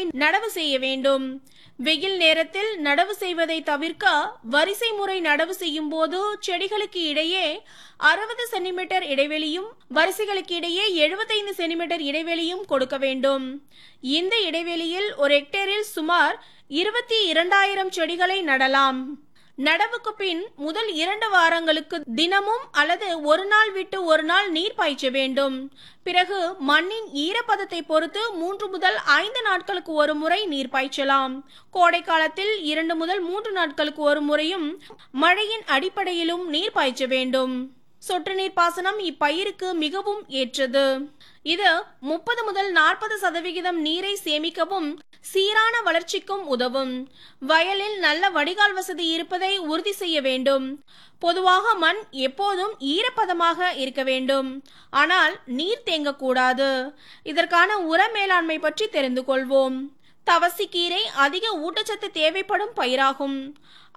செடிகளை நடவு செய்ய வேண்டும் வெயில் நேரத்தில் நடவு செய்வதை தவிர்க்க வரிசை முறை நடவு செய்யும் போது செடிகளுக்கு இடையே அறுபது சென்டிமீட்டர் இடைவெளியும் வரிசைகளுக்கு இடையே எழுபத்தைந்து சென்டிமீட்டர் இடைவெளியும் கொடுக்க வேண்டும் இந்த இடைவெளியில் ஒரு ஹெக்டேரில் சுமார் இருபத்தி இரண்டாயிரம் செடிகளை நடலாம் நடவுக்கு பின் முதல் இரண்டு வாரங்களுக்கு தினமும் அல்லது ஒரு நாள் விட்டு ஒரு நாள் நீர் பாய்ச்ச வேண்டும் பிறகு மண்ணின் ஈரப்பதத்தை பொறுத்து மூன்று முதல் ஐந்து நாட்களுக்கு ஒரு முறை நீர் பாய்ச்சலாம் கோடை காலத்தில் இரண்டு முதல் மூன்று நாட்களுக்கு ஒரு முறையும் மழையின் அடிப்படையிலும் நீர் பாய்ச்ச வேண்டும் சொட்டு நீர் பாசனம் இப்பயிருக்கு மிகவும் ஏற்றது இது முப்பது முதல் நாற்பது சதவிகிதம் நீரை சேமிக்கவும் சீரான வளர்ச்சிக்கும் உதவும் வயலில் நல்ல வடிகால் வசதி இருப்பதை உறுதி செய்ய வேண்டும் பொதுவாக மண் எப்போதும் ஈரப்பதமாக இருக்க வேண்டும் ஆனால் நீர் தேங்கக்கூடாது இதற்கான உர மேலாண்மை பற்றி தெரிந்து கொள்வோம் தவசிக்கீரை அதிக ஊட்டச்சத்து தேவைப்படும் பயிராகும்